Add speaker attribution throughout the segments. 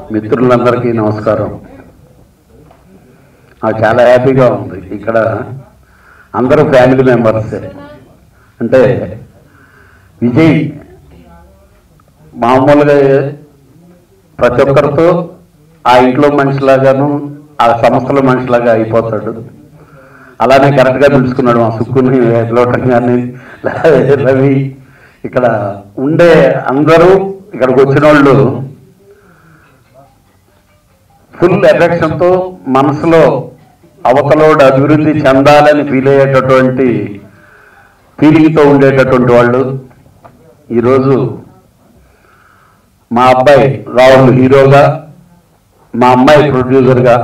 Speaker 1: మిత్రులందరికీ నమస్కారం నాకు చాలా హ్యాపీగా ఉంది ఇక్కడ అందరూ ఫ్యామిలీ మెంబర్సే అంటే విజయ్ మామూలుగా ప్రతి ఒక్కరితో ఆ ఇంట్లో మనిషిలాగాను ఆ సంస్థలో మనిషిలాగా అయిపోతాడు అలానే కరెక్ట్గా పిలుచుకున్నాడు మా సుక్కుని లోటం కానీ రవి ఇక్కడ ఉండే అందరూ ఇక్కడికి వచ్చిన వాళ్ళు ఫుల్ ఎఫెక్షన్తో మనసులో అవతలోడు అభివృద్ధి చెందాలని ఫీల్ అయ్యేటటువంటి ఫీలింగ్తో ఉండేటటువంటి వాళ్ళు ఈరోజు మా అబ్బాయి రాహుల్ హీరోగా మా అమ్మాయి ప్రొడ్యూసర్గా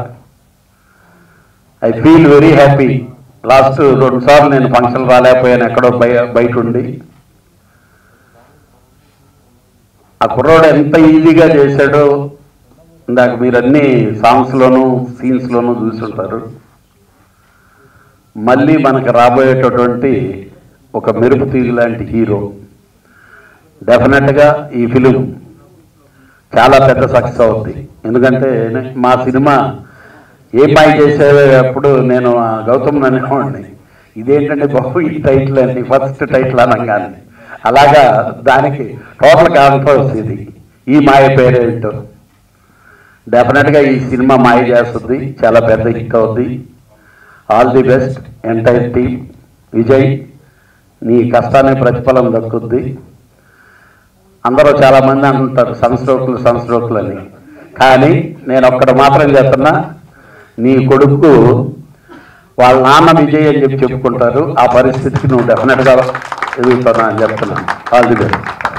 Speaker 1: I feel very happy last రెండు సార్లు నేను ఫంక్షన్ రాలేకపోయాను ఎక్కడో బయ బయట ఉండి ఆ కుర్రోడు ఎంత ఈజీగా చేశాడో ఇందాక మీరు అన్ని సాంగ్స్లోను సీన్స్లోనూ చూసుంటారు మళ్ళీ మనకు రాబోయేటటువంటి ఒక మెరుపు తీరు లాంటి హీరో డెఫినెట్గా ఈ ఫిలిం చాలా పెద్ద సక్సెస్ అవుద్ది ఎందుకంటే నే- మా సినిమా ఏ మాయ చేసేటప్పుడు నేను ఆ గౌతమ్ అనేవాడిని ఇదేంటంటే బాబు ఈ టైటిల్ అండి ఫస్ట్ టైటిల్ అనగానే అలాగా దానికి టోటల్ కాన్ఫరెన్స్ ఇది ఈ మాయ పేరేంటో డెఫినెట్గా ఈ సినిమా మాయ చేస్తుంది చాలా పెద్ద హిట్ అవుద్ది all the best entire team Vijay నీ కష్టానికి ప్రతిఫలం దక్కుద్ది అందరూ చాలా మంది అంటుంటారు సన్స్ట్రోకులు సన్స్ట్రోకులు అని కానీ నేను ఒక్కడు మాత్రం చెప్తున్నా నీ కొడుకు వాళ్ళ నాన్న విజయ్ అని చెప్పి చెప్పుకుంటారు ఆ పరిస్థితికి నువ్వు డెఫినెట్గా ఎదుగుతున్నా అని చెప్తున్నాను ఆల్ ది బెస్ట్